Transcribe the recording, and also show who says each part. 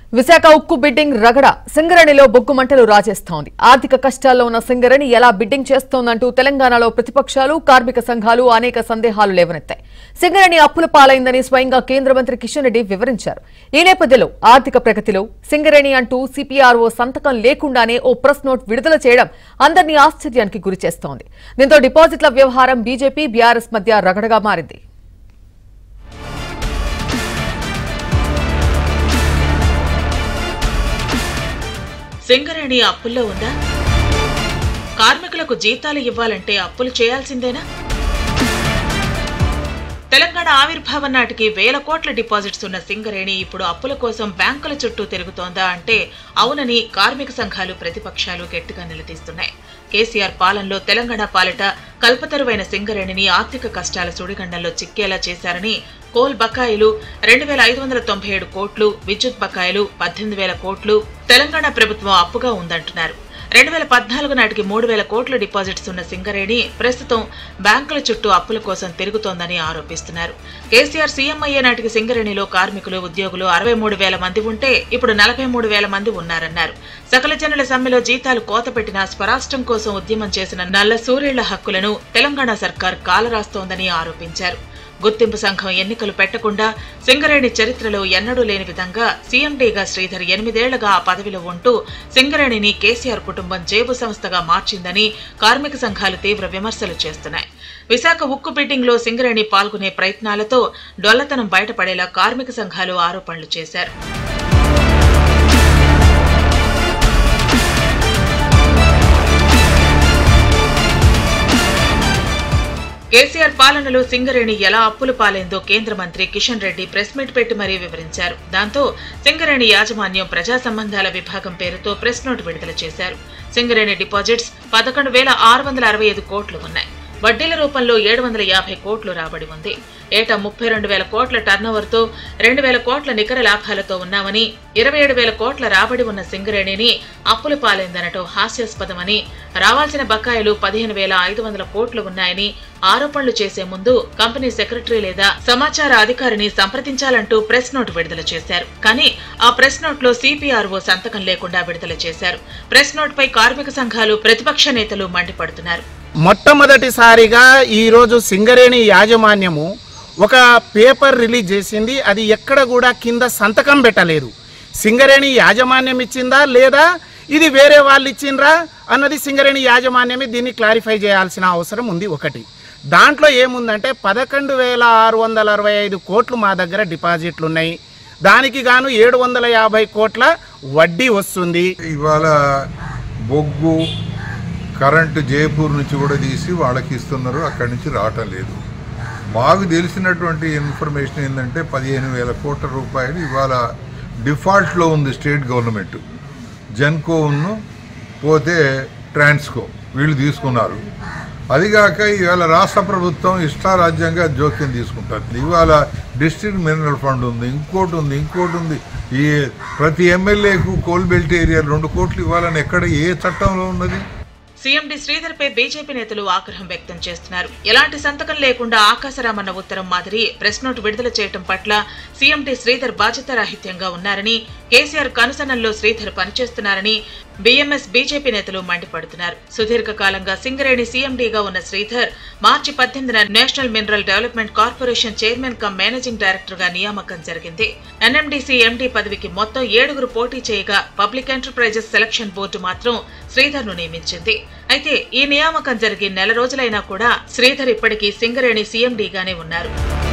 Speaker 1: విశాఖ ఉక్కు బిడ్డింగ్ రగడ సింగరేణిలో బొగ్గు మంటలు రాజేస్తోంది ఆర్థిక కష్టాల్లో ఉన్న సింగరేణి ఎలా బిడ్డింగ్ చేస్తోందంటూ తెలంగాణలో ప్రతిపక్షాలు కార్మిక సంఘాలు అనేక సందేహాలు లేవనెత్తాయి సింగరేణి అప్పుల పాలైందని స్వయంగా కేంద్ర మంత్రి కిషన్ రెడ్డి వివరించారు ఈ నేపథ్యంలో ఆర్థిక ప్రగతిలో సింగరేణి అంటూ సిపిఆర్ఓ సంతకం లేకుండానే ఓ ప్రెస్ నోట్ విడుదల చేయడం అందరినీ ఆశ్చర్యానికి గురిచేస్తోంది దీంతో డిపాజిట్ల వ్యవహారం బీజేపీ బీఆర్ఎస్ మధ్య రగడగా మారింది
Speaker 2: సింగరేణి అప్పుల్లో ఉందా కార్మికులకు జీతాలు ఇవ్వాలంటే అప్పులు చేయాల్సిందేనా తెలంగాణ ఆవిర్భావం నాటికి వేల కోట్ల డిపాజిట్స్ ఉన్న సింగరేణి ఇప్పుడు అప్పుల కోసం బ్యాంకుల చుట్టూ తిరుగుతోందా అంటే అవునని కార్మిక సంఘాలు ప్రతిపక్షాలు గట్టిగా నిలదీస్తున్నాయి కేసీఆర్ పాలనలో తెలంగాణ పాలిట కల్పతరువైన సింగరేణిని ఆర్థిక కష్టాల సుడిగండంలో చిక్కేలా చేశారని కోల్ బకాయిలు రెండు వేల ఐదు వందల తొంభై ఏడు కోట్లు విద్యుత్ బకాయిలు పద్దెనిమిది వేల కోట్లు తెలంగాణ ప్రభుత్వం అప్పుగా ఉందంటున్నారు రెండు వేల పద్నాలుగు నాటికి మూడు వేల కోట్ల డిపాజిట్స్ ఉన్న సింగరేణి ప్రస్తుతం బ్యాంకుల చుట్టూ అప్పుల కోసం తిరుగుతోందని ఆరోపిస్తున్నారు కేసీఆర్ సీఎం అయ్యే నాటికి సింగరేణిలో కార్మికులు ఉద్యోగులు అరవై మూడు వేల మంది ఉంటే ఇప్పుడు నలభై మూడు వేల మంది ఉన్నారన్నారు సకల జనుల సమ్మెలో జీతాలు కోత పెట్టిన స్వరాష్ట్రం కోసం ఉద్యమం చేసిన నల్ల సూర్యుళ్ల హక్కులను తెలంగాణ సర్కార్ కాలరాస్తోందని ఆరోపించారు గుర్తింపు సంఘం ఎన్నికలు పెట్టకుండా సింగరేణి చరిత్రలో ఎన్నడూ లేని విధంగా సీఎండీగా శ్రీధర్ ఎనిమిదేళ్లుగా ఆ పదవిలో ఉంటూ సింగరేణిని కేసీఆర్ కుటుంబం జేబు సంస్థగా మార్చిందని కార్మిక సంఘాలు తీవ్ర విమర్శలు చేస్తున్నాయి విశాఖ ఉక్కు బిడ్డింగ్ లో సింగరేణి పాల్గొనే ప్రయత్నాలతో డొల్లతనం బయటపడేలా కార్మిక సంఘాలు ఆరోపణలు చేశారు కేసీఆర్ పాలనలో సింగరేణి ఎలా అప్పులు పాలైందో కేంద్ర మంత్రి కిషన్ రెడ్డి ప్రెస్ మీట్ పెట్టి మరీ వివరించారు దాంతో సింగరేణి యాజమాన్యం ప్రజా సంబంధాల విభాగం పేరుతో ప్రెస్ నోట్ విడుదల చేశారు సింగరేణి డిపాజిట్స్ పదకొండు వేల ఆరు వందల అరవై ఐదు కోట్లు ఉన్నాయి వడ్డీల రూపంలో ఏడు వందల యాభై కోట్లు రాబడి ఉంది ఏటా ముప్పై రెండు వేల కోట్ల టర్నోవర్తో రెండు వేల కోట్ల నికర లాభాలతో ఉన్నామని ఇరవై ఏడు వేల కోట్ల రాబడి ఉన్న సింగరేణిని అప్పుల పాలైందనటం హాస్యాస్పదమని రావాల్సిన బకాయిలు పదిహేను వేల ఐదు వందల కోట్లు ఉన్నాయని ఆరోపణలు చేసే ముందు కంపెనీ సెక్రటరీ లేదా సమాచార అధికారిని సంప్రదించాలంటూ ప్రెస్ నోట్ విడుదల చేశారు కానీ ఆ ప్రెస్ నోట్ లో సిపిఆర్ఓ సంతకం లేకుండా విడుదల చేశారు ప్రెస్ నోట్ పై కార్మిక సంఘాలు ప్రతిపక్ష నేతలు మండిపడుతున్నారు
Speaker 3: మొట్టమొదటిసారిగా ఈరోజు సింగరేణి యాజమాన్యము ఒక పేపర్ రిలీజ్ చేసింది అది ఎక్కడ కూడా కింద సంతకం పెట్టలేదు సింగరేణి యాజమాన్యం ఇచ్చిందా లేదా ఇది వేరే వాళ్ళు ఇచ్చిండ్రా అన్నది సింగరేణి యాజమాన్యమే దీన్ని క్లారిఫై చేయాల్సిన అవసరం ఉంది ఒకటి దాంట్లో ఏముందంటే పదకొండు వేల ఆరు వందల అరవై ఐదు కోట్లు మా దగ్గర డిపాజిట్లు ఉన్నాయి దానికి గాను ఏడు వందల యాభై కోట్ల వడ్డీ వస్తుంది
Speaker 4: ఇవాళ బొగ్గు కరెంటు జైపూర్ నుంచి కూడా తీసి వాళ్ళకి ఇస్తున్నారు అక్కడి నుంచి రావటం లేదు మాకు తెలిసినటువంటి ఇన్ఫర్మేషన్ ఏంటంటే పదిహేను వేల కోట్ల రూపాయలు ఇవాళ డిఫాల్ట్లో ఉంది స్టేట్ గవర్నమెంట్ జెన్కోను పోతే ట్రాన్స్కో వీళ్ళు తీసుకున్నారు అదిగాక ఇవాళ రాష్ట్ర ప్రభుత్వం ఇష్టారాజ్యంగా జోక్యం తీసుకుంటుంది ఇవాళ డిస్ట్రిక్ట్ మినరల్ ఫండ్ ఉంది ఇంకోటి ఉంది ఇంకోటి ఉంది ఈ ప్రతి ఎమ్మెల్యేకు కోల్ బెల్ట్ ఏరియా రెండు కోట్లు ఇవ్వాలని ఎక్కడ ఏ చట్టంలో ఉన్నది
Speaker 2: సీఎండి శ్రీధర్ పై బీజేపీ నేతలు ఆగ్రహం వ్యక్తం చేస్తున్నారు ఎలాంటి సంతకం లేకుండా ఆకాశరామన్న ఉత్తరం మాదిరి ప్రెస్ నోట్ విడుదల చేయటం పట్ల సీఎండి శ్రీధర్ బాధ్యతారాహిత్యంగా ఉన్నారని కేసీఆర్ కనుసనల్లో శ్రీధర్ పనిచేస్తున్నారని బీఎంఎస్ బీజేపీ నేతలు మండిపడుతున్నారు సుదీర్ఘ కాలంగా సింగరేణి సీఎండీగా ఉన్న శ్రీధర్ మార్చి పద్దెనిమిదిన national mineral development corporation chairman cum managing director గా నియామకం జరిగింది ఎన్ఎండిసి ఎండీ పదవికి మొత్తం ఏడుగురు పోటీ చేయగా పబ్లిక్ ఎంటర్ప్రైజెస్ సెలక్షన్ బోర్డు మాత్రం శ్రీధర్ ను నియమించింది అయితే ఈ నియామకం జరిగి నెల రోజులైనా కూడా శ్రీధర్ ఇప్పటికీ సింగరేణి సీఎండీగానే ఉన్నారు